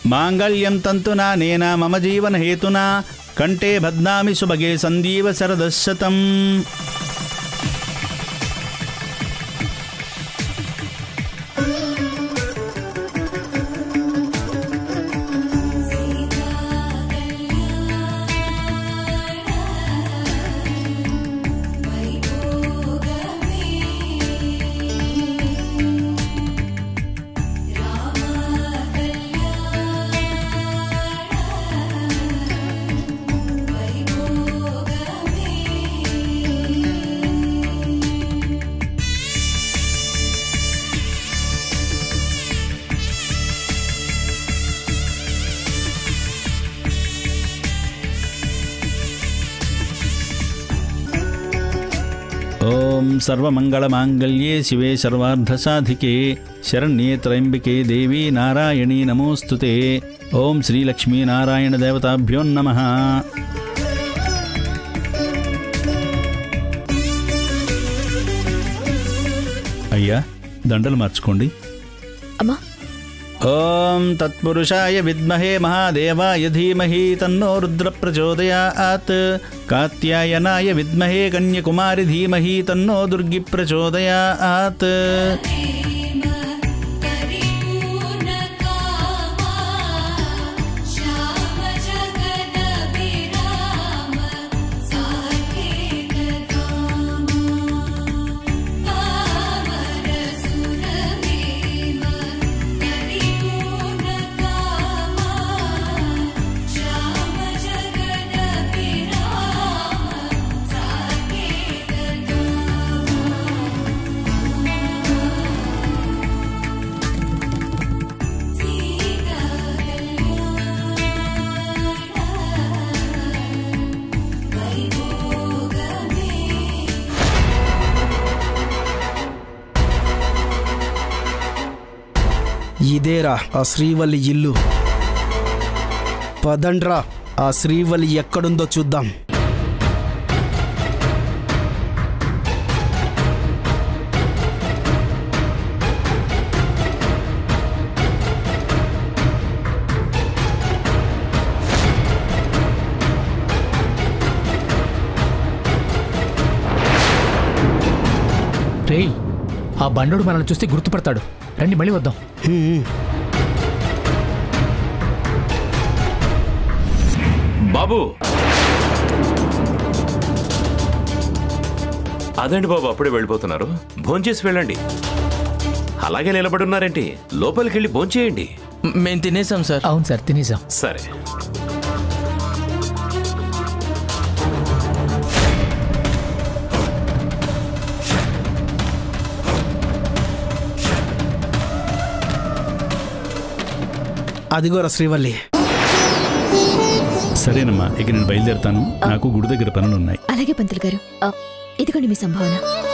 మాంగళ్యం తంతునా నేనా మమ జీవన హేతునా కంటే బద్నామి సుభగే సందీవ శరదశతం ఓం సర్వమంగళమాంగళ్యే శివే సర్వార్ధసాధికే శరణ్యే త్రయంబికే దేవీ నారాయణీ నమోస్తుతే ఓం శ్రీలక్ష్మీ నారాయణ దేవతాభ్యో నమ అయ్యా దండలు మార్చుకోండి అమ్మా ఓం తత్పురుషాయ విద్మహే మహాదేవాయ ధీమహి తన్నో రుద్ర ప్రచోదయాత్ కాత్యాయనాయ విద్మహే కన్యకుమారి ధీమహి తన్నో దుర్గి ప్రచోదయాత్ श्याम जगदभिराम साकेत धाम पावरसुरमेम परिपूर्णकामा श्याम जगदभिराम साकेत ఇదేరా ఆ శ్రీవల్లి ఇల్లు పదండ్రా ఆ శ్రీవల్లి ఎక్కడుందో చూద్దాం రేయ్ ఆ బండోడు మనల్ని చూస్తే గుర్తుపడతాడు రండి మళ్ళీ వద్దాం బాబు అదేంటి బాబు అప్పుడే వెళ్ళిపోతున్నారు భోంచేసి వెళ్ళండి అలాగే నిలబడున్నారేంటి లోపలికి వెళ్ళి భోంచేయండి మేము తినేసాం సార్ అవును సార్ తినేసాం సరే అదిగోరా శ్రీవల్లి సరేనమ్మా ఇక నేను బయలుదేరుతాను నాకు గుడి దగ్గర పనులున్నాయి అలాగే పంతులు గారు ఆ, ఇదిగోండి మీ సంభావన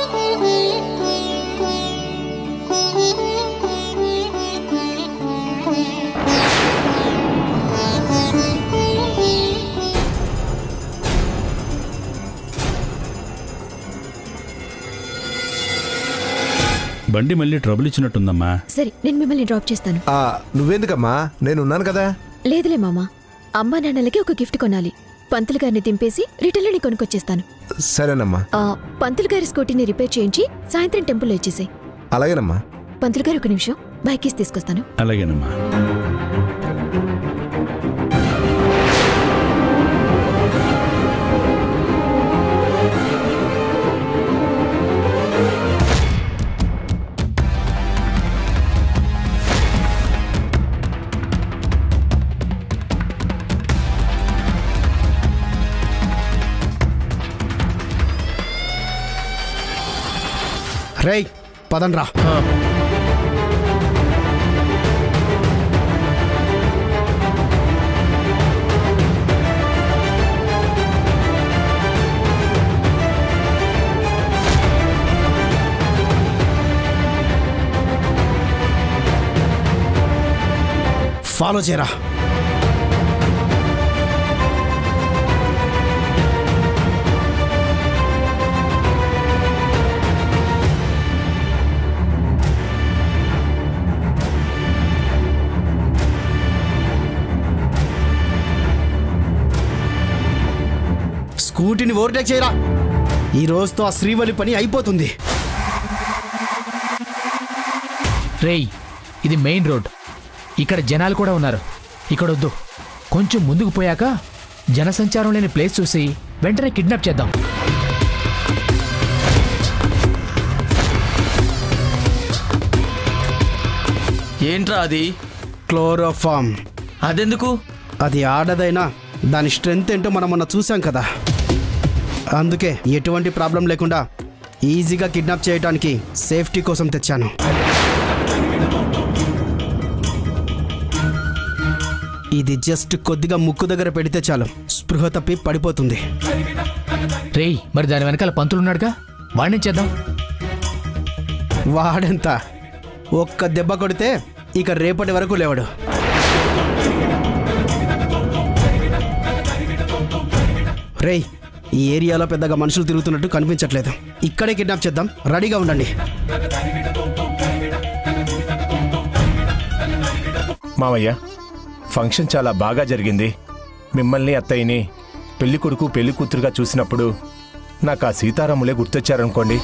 బండి మళ్ళీ ట్రబుల్ ఇచ్చినట్టుందమ్మా సరే నేను మిమ్మల్ని డ్రాప్ చేస్తాను ఆ, నువ్వెందుకమ్మా నేనున్నాను కదా లేదులే మామా అమ్మా నాన్నలకి ఒక గిఫ్ట్ కొనాలి పంతులు గారిని దింపేసి రిటర్న్లో కొనుక్కొచ్చేస్తాను సరేనమ్మా ఆ, పంతులు గారి స్కూటీని రిపేర్ చేయించి సాయంత్రం టెంపుల్లో ఇచ్చేసాయి అలాగేనమ్మా పంతులు గారు ఒక నిమిషం బైక్ తీసి తీసుకొస్తాను అలాగేనమ్మా రేయ్ పదండ్రా ఫాలో చేయరా స్కూటీని ఓవర్టేక్ చేయరా ఈ రోజుతో ఆ శ్రీవల్లి పని అయిపోతుంది రేయ్ ఇది మెయిన్ రోడ్ ఇక్కడ జనాలు కూడా ఉన్నారు ఇక్కడ వద్దు కొంచెం ముందుకు పోయాక జనసంచారం లేని ప్లేస్ చూసి వెంటనే కిడ్నాప్ చేద్దాం ఏంట్రా అది క్లోరోఫామ్ అదెందుకు అది ఆడదైనా దాని స్ట్రెంగ్త్ ఏంటో మనం మొన్న చూసాం కదా అందుకే ఎటువంటి ప్రాబ్లం లేకుండా ఈజీగా కిడ్నాప్ చేయడానికి సేఫ్టీ కోసం తెచ్చాను ఇది జస్ట్ కొద్దిగా ముక్కు దగ్గర పెడితే చాలు స్పృహ తప్పి పడిపోతుంది రేయ్ మరి దాని వెనకాల పంతులున్నాడుగా వాడిని చేద్దాం వాడెంత ఒక్క దెబ్బ కొడితే ఇక రేపటి వరకు లేవడు రేయ్ ఈ ఏరియాలో పెద్దగా మనుషులు తిరుగుతున్నట్టు కనిపించట్లేదు ఇక్కడే కిడ్నాప్ చేద్దాం రెడీగా ఉండండి మావయ్య ఫంక్షన్ చాలా బాగా జరిగింది మిమ్మల్ని అత్తయ్యని పెళ్లి కొడుకు పెళ్లి కూతురుగా చూసినప్పుడు నాకు ఆ సీతారాములే గుర్తొచ్చారనుకోండి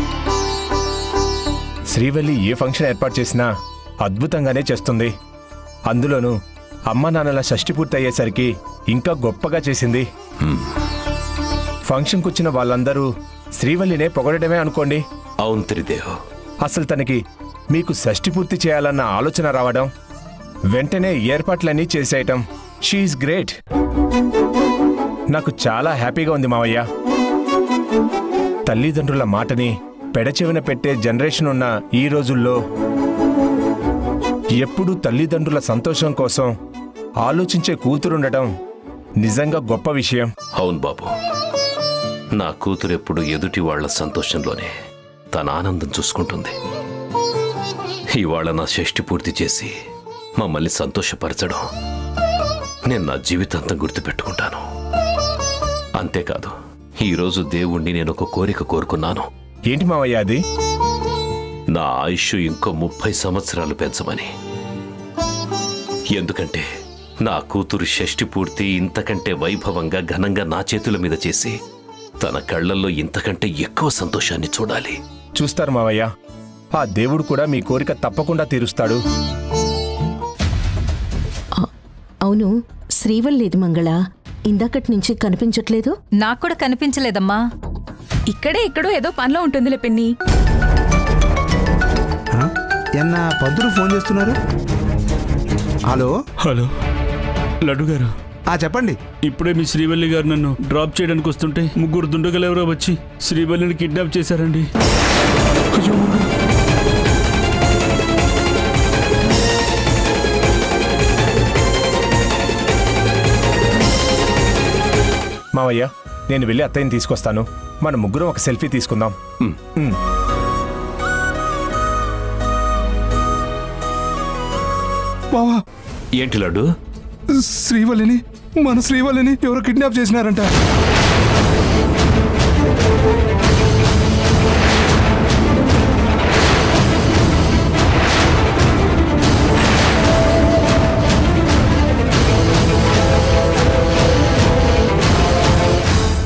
శ్రీవల్లి ఏ ఫంక్షన్ ఏర్పాటు చేసినా అద్భుతంగానే చేస్తుంది అందులోనూ అమ్మ నాన్నల షష్టి పూర్తయ్యేసరికి ఇంకా గొప్పగా చేసింది ఫంక్షన్కి వచ్చిన వాళ్ళందరూ శ్రీవల్లినే పొగడమే అనుకోండి అవును త్రిదేవ్ అసలు తనకి మీకు షష్టి పూర్తి చేయాలన్న ఆలోచన రావడం వెంటనే ఏర్పాట్లన్నీ చేసేయటం షీఈస్ గ్రేట్ నాకు చాలా హ్యాపీగా ఉంది మావయ్య తల్లిదండ్రుల మాటని పెడచెవిన పెట్టే జనరేషన్ ఉన్న ఈ రోజుల్లో ఎప్పుడూ తల్లిదండ్రుల సంతోషం కోసం ఆలోచించే కూతురుండటం నిజంగా గొప్ప విషయం అవును బాబు నా కూతురు ఎప్పుడు ఎదుటి వాళ్ళ సంతోషంలోనే తన ఆనందం చూసుకుంటుంది ఇవాళ నా షష్టి పూర్తి చేసి మమ్మల్ని సంతోషపరచడం నేను నా జీవితాంతం గుర్తుపెట్టుకుంటాను అంతేకాదు ఈరోజు దేవుణ్ణి నేను ఒక కోరిక కోరుకున్నాను ఏంటి మావయ్య అది నా ఆయుష్ ఇంకో ముప్పై సంవత్సరాలు పెంచమని ఎందుకంటే నా కూతురు షష్టి పూర్తి ఇంతకంటే వైభవంగా ఘనంగా నా చేతుల మీద చేసి తన కళ్ళల్లో ఇంతకంటే ఎక్కువ సంతోషాన్ని చూడాలి చూస్తారు మావయ్య ఆ దేవుడు కూడా మీ కోరిక తప్పకుండా తీరుస్తాడు అవును శ్రీవల్లేది మంగళ ఇందాకటి నుంచి కనిపించట్లేదు నాకు కూడా కనిపించలేదమ్మా ఇక్కడే ఎక్కడో ఏదో పనిలో ఉంటుందిలే పిన్ని ఎన్న పంతులు ఫోన్ చేస్తున్నారు హలో హలో లడ్డు గారు ఆ చెప్పండి ఇప్పుడే మీ శ్రీవల్లి గారు నన్ను డ్రాప్ చేయడానికి వస్తుంటే ముగ్గురు దుండగలు ఎవరో వచ్చి శ్రీవల్లిని కిడ్నాప్ చేశారండి అయ్యో. మావయ్య నేను వెళ్ళి అత్తయ్యని తీసుకొస్తాను మన ముగ్గురం ఒక సెల్ఫీ తీసుకుందాం ఉమ్. బావా ఏంటి లడ్డు శ్రీవల్లిని మన శ్రీవల్లిని ఎవరో కిడ్నాప్ చేసినారంట